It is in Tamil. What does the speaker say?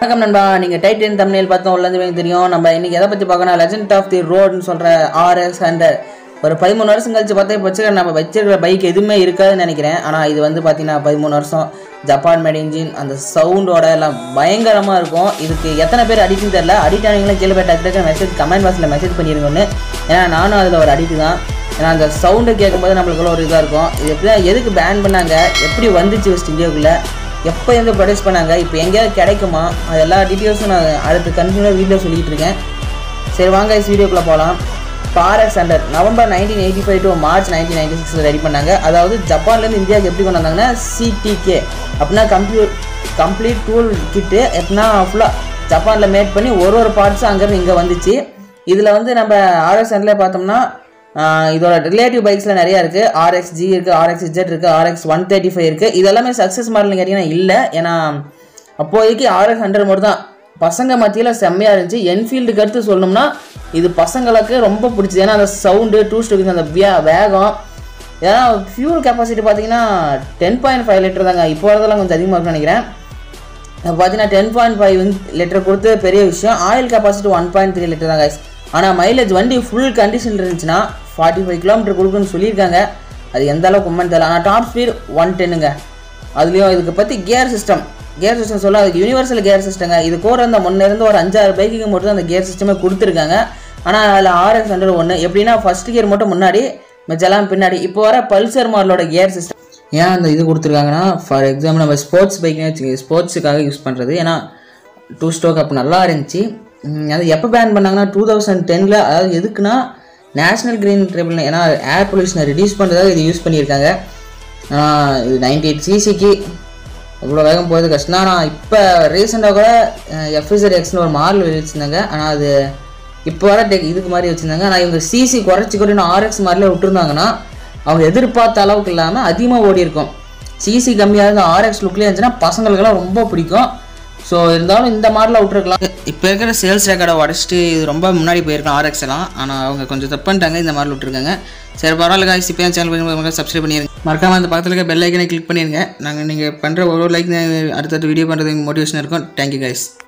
வணக்கம் நண்பா நீங்கள் டைட்டன் தமிழில் பார்த்தோம் உள்ளது எனக்கு தெரியும் நம்ம இன்னைக்கு எதை பற்றி பார்க்கணும் லெஜண்ட் ஆஃப் தி ரோடுன்னு சொல்கிற ஆர்எஸ் ஹண்ட்ரட் ஒரு பதிமூணு வருஷம் கழிச்சு பார்த்தா இப்போ வச்சுக்கிற நம்ம வச்சிருக்கிற பைக் எதுவுமே இருக்காதுன்னு நினைக்கிறேன் ஆனால் இது வந்து பார்த்தீங்கன்னா பதிமூணு வருஷம் ஜப்பான் மேட் இன்ஜின் அந்த சவுண்டோட எல்லாம் பயங்கரமாக இருக்கும் இதுக்கு எத்தனை பேர் அடிக்ட்னு தெரியல அடிக்ட் ஆனீங்களும் கீழே போய் டக்கு டக்கு மெசேஜ் கமெண்ட் பாக்ஸில் மெசேஜ் பண்ணிருங்கன்னு ஏன்னா நானும் அதில் ஒரு அடிக்ட் தான் ஏன்னா அந்த சவுண்டை கேட்கும்போது நம்மளுக்குள்ள ஒரு இதாக இருக்கும் இது எப்படி எதுக்கு பேன் பண்ணாங்க எப்படி வந்துச்சு வெஸ்ட் இந்தியாவுக்குள்ளே எப்போ எங்கே ப்ரொடியூஸ் பண்ணாங்க இப்போ எங்கேயாவது கிடைக்குமா அது எல்லா டீட்டெயில்ஸும் நான் அடுத்து கண்டினியூவாக வீடியோ சொல்லிட்டு இருக்கேன் சரி வாங்க இஸ் வீடியோக்குள்ளே போகலாம் பாரக்ஸ் hundred November nineteen eighty five to March nineteen ninety சிக்ஸில் ரெடி பண்ணாங்க அதாவது ஜப்பான்லேருந்து இந்தியாவுக்கு எப்படி கொண்டு வந்தாங்கன்னா சிடிகே அப்படின்னா கம்ப்யூ கம்ப்ளீட் டூல் கிட்டு எப்படின்னா ஃபுல்லாக ஜப்பானில் மேட் பண்ணி ஒரு ஒரு பார்ட்ஸும் அங்கேருந்து இங்கே வந்துச்சு இதில் வந்து நம்ம ஆர்எஸ் ஹண்ட்ரட்ல பார்த்தோம்னா ஆஹ் இதோட ரிலேட்டிவ் பைக்ஸில் நிறையா இருக்குது ஆர்எக்ஸ் ஜி இருக்குது ஆர்எக்ஸ் ஜெட் இருக்குது ஆர்எக்ஸ் ஒன் தேர்ட்டி ஃபைவ் இருக்குது இதெல்லாமே சக்ஸஸ் மாடல்னு கேட்டிங்கன்னா இல்லை ஏன்னா அப்போதைக்கு ஆர்எக்ஸ் ஹண்ட்ரட் மட்டும் தான் பசங்க மத்தியில் செம்மையாக இருந்துச்சு என்ஃபீல்டுக்கு அடுத்து சொல்லணும்னா இது பசங்களுக்கு ரொம்ப பிடிச்சது ஏன்னா அந்த சவுண்டு டூ ஸ்டோக்கிஸ் அந்த வே- வேகம் ஏன்னா ஃபியூல் கெப்பாசிட்டி பார்த்தீங்கன்னா டென் பாயிண்ட் ஃபைவ் லிட்டர் தாங்க இப்போ வரதெல்லாம் கொஞ்சம் அதிகமாக இருக்கும்னு நினைக்கிறேன் பார்த்தீங்கன்னா டென் பாயிண்ட் ஃபைவ் லிட்டர் கொடுத்து பெரிய விஷயம் oil capacity one point three litre தான் guys ஆனால் மைலேஜ் வண்டி ஃபுல் கண்டிஷன் இருந்துச்சுன்னா ஃபார்ட்டி ஃபைவ் கிலோமீட்டர் கொடுக்குன்னு சொல்லியிருக்காங்க அது எந்த அளவுக்கு உண்மைன்னு தெரியல ஆனால் டாப் ஸ்பீட் ஒன் டென்னுங்க அதுலேயும் இதுக்கு பற்றி கியர் சிஸ்டம் கியர் சிஸ்டம் சொல்ல அதுக்கு யூனிவர்சல் கியர் சிஸ்டங்க இது கூட இருந்த முன்ன இருந்து ஒரு அஞ்சாறு பைக்குக்கு மட்டும் தான் அந்த கியர் சிஸ்டமே கொடுத்துருக்காங்க ஆனால் அதில் ஆர்எக்ஸ் ஹண்ட்ரட் ஒன்று எப்படின்னா ஃபர்ஸ்ட் கியர் மட்டும் முன்னாடி மிச்செல்லாம் பின்னாடி இப்போ வர பல்சர் மாடலோட கியர் சிஸ்டம் ஏன் அந்த இது கொடுத்துருக்காங்கன்னா ஃபார் எக்ஸாம்பிள் நம்ம ஸ்போர்ட்ஸ் பைக்னே வச்சுக்கோங்க ஸ்போர்ட்ஸுக்காக யூஸ் பண்ணுறது ஏன்னா டூ ஸ்டோக் அப்போ நல்லா இருந்துச்சு உம், அது எப்போ பேன் பண்ணாங்கன்னா டூ தௌசண்ட் டெனில் அதாவது எதுக்குன்னா நேஷ்னல் கிரீன் ட்ரிபிள் ஏன்னா ஏர் பொல்யூஷனை ரெடியூஸ் பண்ணுறதுக்காக இது யூஸ் பண்ணியிருக்காங்க ஆஹ் இது நைன்டி எயிட் சிசிக்கு அவ்வளோ வேகம் போகிறது கஷ்டம் தான் ஆனால் இப்போ ரீசெண்டாக கூட எஃப்எஸ்ஆர் எக்ஸ்னு ஒரு மாடல் வச்சுருந்தாங்க ஆனால் அது இப்போ வர டெக் இதுக்கு மாதிரி வச்சுருந்தாங்க ஆனால் இவங்க சிசி குறைச்சி கூட இன்னும் ஆர்எக்ஸ் மாதிரில விட்டுருந்தாங்கன்னா அவங்க எதிர்பார்த்த அளவுக்கு இல்லாமல் அதிகமாக ஓடி இருக்கும் சிசி கம்மியாக இருந்த ஆர்எக்ஸ் லுக்லேயே இருந்துச்சுன்னா பசங்களுக்கெல்லாம் ரொம்ப பிடிக்கும் ஸோ இருந்தாலும் இந்த மாடலில் விட்டுருக்கலாம் இப்போ இருக்கிற சேல்ஸ் ரெக்கார்டை உடச்சிட்டு இது ரொம்ப முன்னாடி போயிருக்கலாம் ஆர்எக்ஸ் எல்லாம் ஆனால் அவங்க கொஞ்சம் தப்பு பண்ணிட்டாங்க இந்த மாடல் விட்டுருக்காங்க சரி பரவாயில்ல காய்ச்சி இப்போ சேனல் பண்ணி சப்ஸ்கிரைப் பண்ணிடுங்க மறக்காம அந்த பக்கத்தில் இருக்க பெல் ஐக்கனை கிளிக் பண்ணிடுங்க நாங்கள் நீங்கள் பண்ணுற ஒரு லைக் அடுத்தடுத்த வீடியோ பண்ணுறதுக்கு மோட்டிவேஷன் இருக்கும் தேங்க்யூ guys